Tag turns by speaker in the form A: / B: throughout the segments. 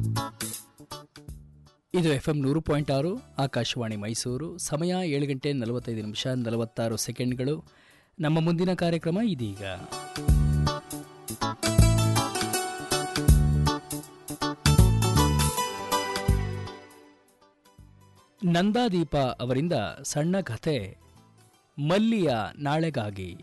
A: ಇದು F M ನೂರು point ಆರು ಆಕಾಶವಾಣಿ ಮೈಸೂರು ಸಮಯ ಏಳು ಗಂಟೆ ನಲವತ್ತೈದು ನಿಮಿಷ ನಲವತ್ತಾರು ಸೆಕೆಂಡ್ಗಳು ನಮ್ಮ ಮುಂದಿನ ಕಾರ್ಯಕ್ರಮ ಇದೀಗ ನಂದಾದೀಪ ಅವರಿಂದ ಸಣ್ಣ ಕಥೆ ಮಲ್ಲಿಯ ನಾಳೆಗಾಗಿ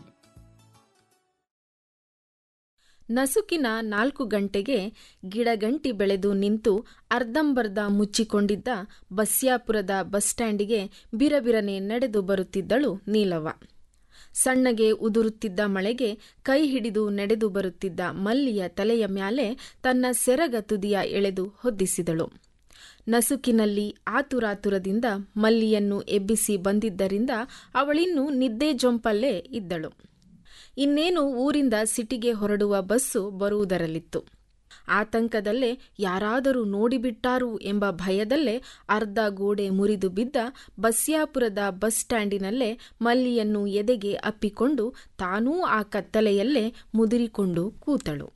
B: ನಸುಕಿನ ನಾಲ್ಕು ಗಂಟೆಗೆ ಗಿಡಗಂಟಿ ಬೆಳೆದು ನಿಂತು ಅರ್ಧಂಬರ್ಧ ಮುಚ್ಚಿಕೊಂಡಿದ್ದ ಬಸ್ಯಾಪುರದ ಬಸ್ ಸ್ಟ್ಯಾಂಡಿಗೆ ಬಿರಬಿರನೆ ನಡೆದು ಬರುತ್ತಿದ್ದಳು ನೀಲವ್ವ ಸಣ್ಣಗೆ ಉದುರುತ್ತಿದ್ದ ಮಳೆಗೆ ಕೈ ಹಿಡಿದು ನಡೆದು ಬರುತ್ತಿದ್ದ ಮಲ್ಲಿಯ ತಲೆಯ ಮ್ಯಾಲೆ ತನ್ನ ಸೆರಗ ತುದಿಯ ಎಳೆದು ಹೊದ್ದಿಸಿದಳು ನಸುಕಿನಲ್ಲಿ ಆತುರಾತುರದಿಂದ ಮಲ್ಲಿಯನ್ನು ಎಬ್ಬಿಸಿ ಬಂದಿದ್ದರಿಂದ ಅವಳಿನ್ನೂ ನಿದ್ದೆ ಜೊಂಪಲ್ಲೇ ಇದ್ದಳು ಇನ್ನೇನು ಊರಿಂದ ಸಿಟಿಗೆ ಹೊರಡುವ ಬಸ್ಸು ಬರುವುದರಲ್ಲಿತ್ತು ಆತಂಕದಲ್ಲೇ ಯಾರಾದರೂ ನೋಡಿಬಿಟ್ಟಾರು ಎಂಬ ಭಯದಲ್ಲೇ ಅರ್ಧ ಗೋಡೆ ಮುರಿದು ಬಿದ್ದ ಬಸ್ಯಾಪುರದ ಬಸ್ ಸ್ಟ್ಯಾಂಡಿನಲ್ಲೇ ಮಲ್ಲಿಯನ್ನು ಎದೆಗೆ ಅಪ್ಪಿಕೊಂಡು ತಾನೂ ಆ ಕತ್ತಲೆಯಲ್ಲೇ ಮುದುರಿಕೊಂಡು ಕೂತಳು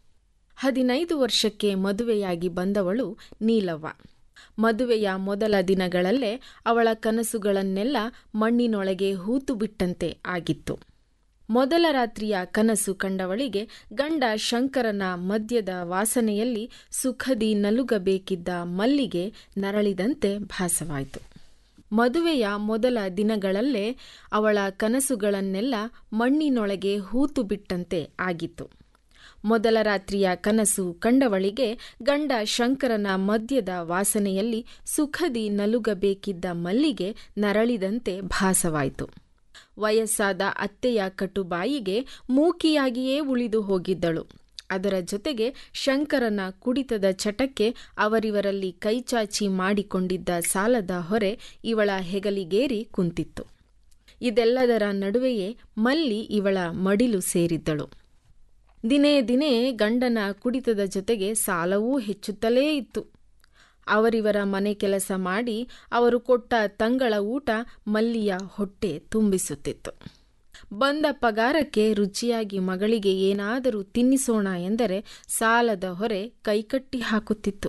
B: ಹದಿನೈದು ವರ್ಷಕ್ಕೆ ಮದುವೆಯಾಗಿ ಬಂದವಳು ನೀಲವ್ವ ಮದುವೆಯ ಮೊದಲ ದಿನಗಳಲ್ಲೇ ಅವಳ ಕನಸುಗಳನ್ನೆಲ್ಲ ಮಣ್ಣಿನೊಳಗೆ ಹೂತು ಬಿಟ್ಟಂತೆ ಆಗಿತ್ತು ಮೊದಲ ರಾತ್ರಿಯ ಕನಸು ಕಂಡವಳಿಗೆ ಗಂಡ ಶಂಕರನ ಮದ್ಯದ ವಾಸನೆಯಲ್ಲಿ ಸುಖದಿ ನಲುಗಬೇಕಿದ್ದ ಮಲ್ಲಿಗೆ ನರಳಿದಂತೆ ಭಾಸವಾಯಿತು ಮದುವೆಯ ಮೊದಲ ದಿನಗಳಲ್ಲೇ ಅವಳ ಕನಸುಗಳನ್ನೆಲ್ಲ ಮಣ್ಣಿನೊಳಗೆ ಹೂತು ಬಿಟ್ಟಂತೆ ಆಗಿತ್ತು ಮೊದಲ ರಾತ್ರಿಯ ಕನಸು ಕಂಡವಳಿಗೆ ಗಂಡ ಶಂಕರನ ಮದ್ಯದ ವಾಸನೆಯಲ್ಲಿ ಸುಖದಿ ನಲುಗಬೇಕಿದ್ದ ಮಲ್ಲಿಗೆ ನರಳಿದಂತೆ ಭಾಸವಾಯಿತು ವಯಸ್ಸಾದ ಅತ್ತೆಯ ಕಟುಬಾಯಿಗೆ ಮೂಕಿಯಾಗಿಯೇ ಉಳಿದು ಹೋಗಿದ್ದಳು ಅದರ ಜೊತೆಗೆ ಶಂಕರನ ಕುಡಿತದ ಚಟಕ್ಕೆ ಅವರಿವರಲ್ಲಿ ಕೈಚಾಚಿ ಮಾಡಿಕೊಂಡಿದ್ದ ಸಾಲದ ಹೊರೆ ಇವಳ ಹೆಗಲಿಗೇರಿ ಕುಂತಿತ್ತು ಇದೆಲ್ಲದರ ನಡುವೆಯೇ ಮಲ್ಲಿ ಇವಳ ಮಡಿಲು ಸೇರಿದ್ದಳು ದಿನೇ ದಿನೇ ಗಂಡನ ಕುಡಿತದ ಜೊತೆಗೆ ಸಾಲವೂ ಹೆಚ್ಚುತ್ತಲೇ ಇತ್ತು ಅವರಿವರ ಮನೆ ಕೆಲಸ ಮಾಡಿ ಅವರು ಕೊಟ್ಟ ತಂಗಳ ಊಟ ಮಲ್ಲಿಯ ಹೊಟ್ಟೆ ತುಂಬಿಸುತ್ತಿತ್ತು ಬಂದ ಪಗಾರಕ್ಕೆ ರುಚಿಯಾಗಿ ಮಗಳಿಗೆ ಏನಾದರೂ ತಿನ್ನಿಸೋಣ ಎಂದರೆ ಸಾಲದ ಹೊರೆ ಕೈಕಟ್ಟಿ ಹಾಕುತ್ತಿತ್ತು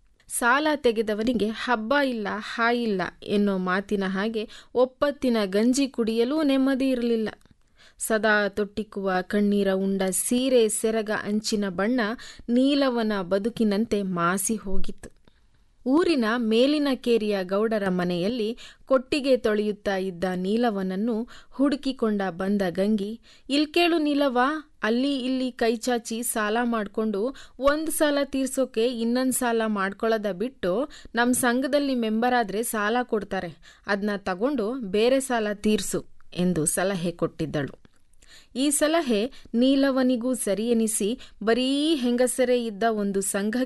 B: ಸಾಲ ತೆಗೆದವನಿಗೆ ಹಬ್ಬ ಇಲ್ಲ ಹಾಯಿಲ್ಲ ಎನ್ನೋ ಮಾತಿನ ಹಾಗೆ ಒಪ್ಪತ್ತಿನ ಗಂಜಿ ಕುಡಿಯಲೂ ನೆಮ್ಮದಿ ಇರಲಿಲ್ಲ ಸದಾ ತೊಟ್ಟಿಕ್ಕುವ ಕಣ್ಣೀರ ಉಂಡ ಸೀರೆ ಸೆರಗ ಅಂಚಿನ ಬಣ್ಣ ನೀಲವನ ಬದುಕಿನಂತೆ ಮಾಸಿ ಹೋಗಿತ್ತು ಊರಿನ ಮೇಲಿನ ಕೇರಿಯ ಗೌಡರ ಮನೆಯಲ್ಲಿ ಕೊಟ್ಟಿಗೆ ತೊಳೆಯುತ್ತಾ ಇದ್ದ ನೀಲವನನ್ನು ಹುಡುಕಿಕೊಂಡ ಬಂದ ಗಂಗಿ ಇಲ್ಕೇಳು ನೀಲವ ಅಲ್ಲಿ ಇಲ್ಲಿ ಕೈಚಾಚಿ ಸಾಲ ಮಾಡಿಕೊಂಡು ಒಂದು ಸಾಲ ತೀರ್ಸೋಕೆ ಇನ್ನೊಂದು ಸಾಲ ಮಾಡ್ಕೊಳ್ಳೋದ ಬಿಟ್ಟು ನಮ್ಮ ಸಂಘದಲ್ಲಿ ಮೆಂಬರ್ ಆದ್ರೆ ಸಾಲ ಕೊಡ್ತಾರೆ ಅದನ್ನ ತಗೊಂಡು ಬೇರೆ ಸಾಲ ತೀರ್ಸು ಎಂದು ಸಲಹೆ ಕೊಟ್ಟಿದ್ದಳು ಈ ಸಲಹೆ ನೀಲವನಿಗೂ ಸರಿಯೆನಿಸಿ ಬರೀ ಹೆಂಗಸರೇ ಇದ್ದ ಒಂದು ಸಂಘ